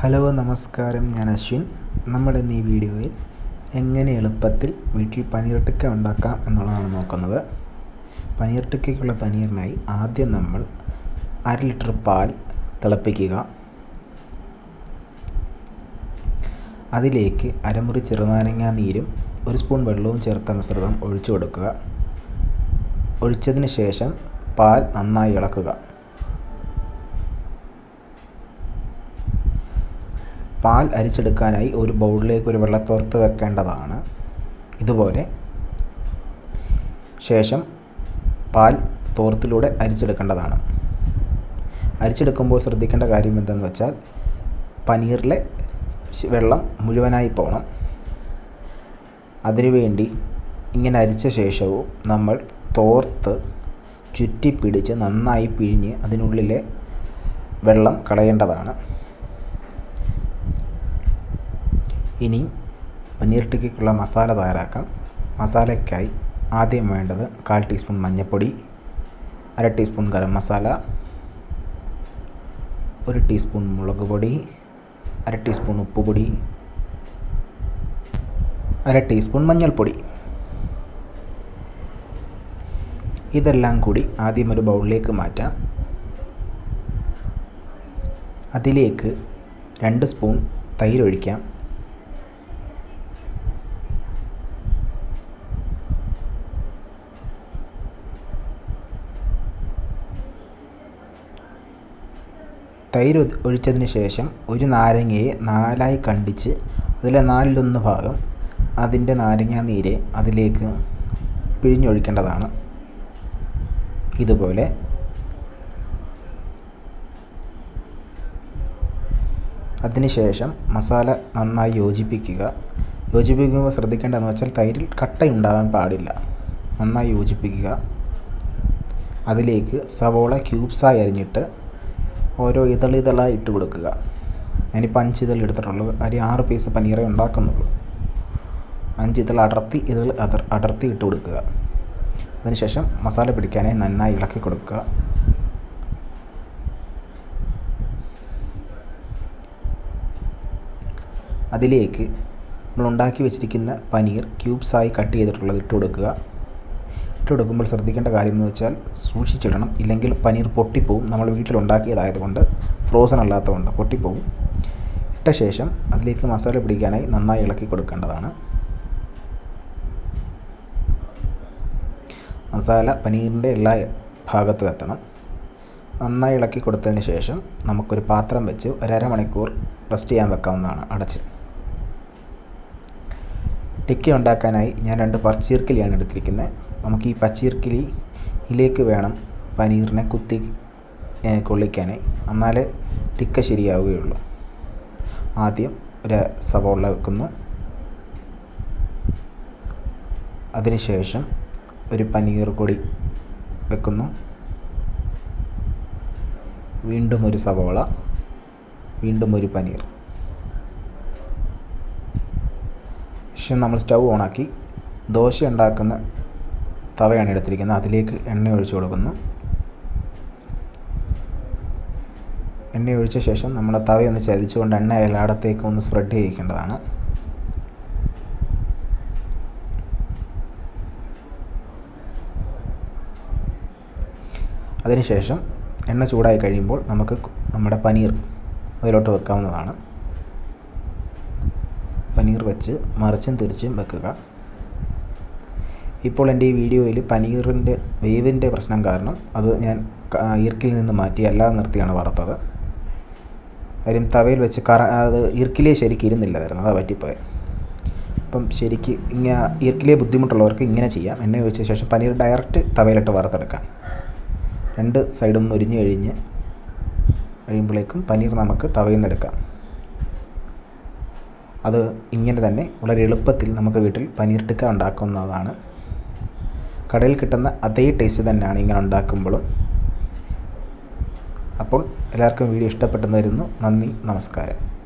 hello നമസ്കാരം ഞാൻ അശ്വിൻ നമ്മൾ ഇന്ന് ഈ വീഡിയോയിൽ എങ്ങനെ എളുപ്പത്തിൽ വീട്ടിൽ പനീർ ടിക്ക ഉണ്ടാക്കാം എന്നുള്ളതാണ് നോക്കുന്നത് പനീർ ടിക്കയ്ക്കുള്ള പനീറിനായി ആദ്യം നമ്മൾ അര ലിറ്റർ പാൽ തിളപ്പിക്കുക അതിലേക്ക് അരമുറി ചെറുനാരങ്ങ നീരും ഒരു സ്പൂൺ വെള്ളവും ചേർത്ത മിശ്രിതം ഒഴിച്ചു കൊടുക്കുക ഒഴിച്ചതിന് ശേഷം പാൽ നന്നായി ഇളക്കുക പാൽ അരിച്ചെടുക്കാനായി ഒരു ബൗളിലേക്ക് ഒരു വെള്ളത്തോർത്ത് വെക്കേണ്ടതാണ് ഇതുപോലെ ശേഷം പാൽ തോർത്തിലൂടെ അരിച്ചെടുക്കേണ്ടതാണ് അരിച്ചെടുക്കുമ്പോൾ ശ്രദ്ധിക്കേണ്ട കാര്യം എന്തെന്ന് വെച്ചാൽ പനീറിലെ വെള്ളം മുഴുവനായി പോകണം അതിനുവേണ്ടി ഇങ്ങനെ അരിച്ച ശേഷവും നമ്മൾ തോർത്ത് ചുറ്റിപ്പിടിച്ച് നന്നായി പിഴിഞ്ഞ് അതിനുള്ളിലെ വെള്ളം കളയേണ്ടതാണ് ഇനി പനീർ ടിക്കയ്ക്കുള്ള മസാല തയ്യാറാക്കാം മസാലയ്ക്കായി ആദ്യം വേണ്ടത് കാൽ ടീസ്പൂൺ മഞ്ഞൾപ്പൊടി അര ടീസ്പൂൺ ഗരം മസാല ഒരു ടീസ്പൂൺ മുളക് പൊടി അര ടീസ്പൂൺ ഉപ്പുപൊടി അര ടീസ്പൂൺ മഞ്ഞൾപ്പൊടി ഇതെല്ലാം കൂടി ആദ്യം ഒരു ബൗളിലേക്ക് മാറ്റാം അതിലേക്ക് രണ്ട് സ്പൂൺ തൈര് ഒഴിക്കാം തൈര് ഒഴിച്ചതിന് ശേഷം ഒരു നാരങ്ങയെ നാലായി കണ്ടിച്ച് അതിലെ നാലിലൊന്ന് ഭാഗം അതിൻ്റെ നാരങ്ങാ നീര് അതിലേക്ക് പിഴിഞ്ഞൊഴിക്കേണ്ടതാണ് ഇതുപോലെ അതിനുശേഷം മസാല നന്നായി യോജിപ്പിക്കുക യോജിപ്പിക്കുമ്പോൾ ശ്രദ്ധിക്കേണ്ടതെന്ന് വെച്ചാൽ തൈരിൽ കട്ടയുണ്ടാകാൻ പാടില്ല നന്നായി യോജിപ്പിക്കുക അതിലേക്ക് സവോള ക്യൂബ്സായി അരിഞ്ഞിട്ട് ഓരോ ഇതളിതളായി ഇട്ട് കൊടുക്കുക ഞാനിപ്പോൾ അഞ്ച് ഇതൾ എടുത്തിട്ടുള്ളൂ കാര്യം ആറ് പീസ് പനീറേ ഉണ്ടാക്കുന്നുള്ളൂ അഞ്ച് ഇതൾ അടർത്തി ഇതൾ അതർ അടർത്തി ഇട്ട് കൊടുക്കുക അതിനുശേഷം മസാല പിടിക്കാനായി നന്നായി ഇളക്കി കൊടുക്കുക അതിലേക്ക് നമ്മൾ ഉണ്ടാക്കി വെച്ചിരിക്കുന്ന പനീർ ക്യൂബ്സായി കട്ട് ചെയ്തിട്ടുള്ളത് ഇട്ട് കൊടുക്കുക ഇട്ട് കൊടുക്കുമ്പോൾ ശ്രദ്ധിക്കേണ്ട കാര്യം എന്ന് വെച്ചാൽ സൂക്ഷിച്ചിടണം ഇല്ലെങ്കിൽ പനീർ പൊട്ടിപ്പോവും നമ്മൾ വീട്ടിൽ ഉണ്ടാക്കിയതായതുകൊണ്ട് ഫ്രോസൺ അല്ലാത്തതുകൊണ്ട് പൊട്ടിപ്പോവും ഇട്ട ശേഷം അതിലേക്ക് മസാല പിടിക്കാനായി നന്നായി ഇളക്കി കൊടുക്കേണ്ടതാണ് മസാല പനീറിൻ്റെ എല്ലാ ഭാഗത്തും എത്തണം നന്നായി ഇളക്കി കൊടുത്തതിന് ശേഷം നമുക്കൊരു പാത്രം വെച്ച് ഒരു അരമണിക്കൂർ റെസ്റ്റ് ചെയ്യാൻ വെക്കാവുന്നതാണ് അടച്ച് ടിക്ക ഉണ്ടാക്കാനായി ഞാൻ രണ്ട് പച്ചീർക്കിലിയാണ് എടുത്തിരിക്കുന്നത് നമുക്ക് ഈ പച്ചീർക്കിലിയിലേക്ക് വേണം പനീറിനെ കുത്തി കൊള്ളിക്കാനായി എന്നാലേ ടിക്ക ശരിയാവുകയുള്ളൂ ആദ്യം ഒരു സവോള വെക്കുന്നു അതിനുശേഷം ഒരു പനീർ കൂടി വെക്കുന്നു വീണ്ടും ഒരു സവോള വീണ്ടും ഒരു പനീർ ശേഷം നമ്മൾ സ്റ്റൗ ഓണാക്കി ദോശ ഉണ്ടാക്കുന്ന തവയാണ് എടുത്തിരിക്കുന്നത് അതിലേക്ക് എണ്ണ ഒഴിച്ചു കൊടുക്കുന്നു എണ്ണ ഒഴിച്ച ശേഷം നമ്മൾ തവയൊന്ന് ചതിച്ചുകൊണ്ട് എണ്ണ എല്ലായിടത്തേക്കും ഒന്ന് സ്പ്രെഡ് ചെയ്യിക്കേണ്ടതാണ് അതിനുശേഷം എണ്ണ ചൂടായി കഴിയുമ്പോൾ നമുക്ക് നമ്മുടെ പനീർ അതിലോട്ട് വെക്കാവുന്നതാണ് പനീർ വെച്ച് മറിച്ചും തിരിച്ചും വെക്കുക ഇപ്പോൾ എൻ്റെ ഈ വീഡിയോയിൽ പനീറിൻ്റെ വേവിൻ്റെ പ്രശ്നം കാരണം അത് ഞാൻ ഈർക്കിൽ നിന്ന് മാറ്റി അല്ലാതെ നിർത്തിയാണ് വറുത്തത് കാര്യം തവയിൽ വെച്ച് കറ അത് ഈർക്കിലേ ശരിക്കും ഇരുന്നില്ലായിരുന്നു അതാ പറ്റിപ്പോയത് അപ്പം ശരിക്ക് ഇങ്ങനെ ഈർക്കിലേ ബുദ്ധിമുട്ടുള്ളവർക്ക് ഇങ്ങനെ ചെയ്യാം എണ്ണ ഒഴിച്ച ശേഷം പനീർ ഡയറക്റ്റ് തവയിലിട്ട് വറുത്തെടുക്കാം രണ്ട് സൈഡും മുരിഞ്ഞ് കഴിഞ്ഞ് കഴിയുമ്പോഴേക്കും പനീർ നമുക്ക് തവയിൽ നിന്ന് എടുക്കാം അത് ഇങ്ങനെ തന്നെ വളരെ എളുപ്പത്തിൽ നമുക്ക് വീട്ടിൽ പനീർ ടിക്ക ഉണ്ടാക്കുന്നതാണ് കടയിൽ കിട്ടുന്ന അതേ ടേസ്റ്റ് തന്നെയാണ് ഇങ്ങനെ ഉണ്ടാക്കുമ്പോഴും അപ്പോൾ എല്ലാവർക്കും വീഡിയോ ഇഷ്ടപ്പെട്ടെന്ന് വരുന്നു നന്ദി നമസ്കാരം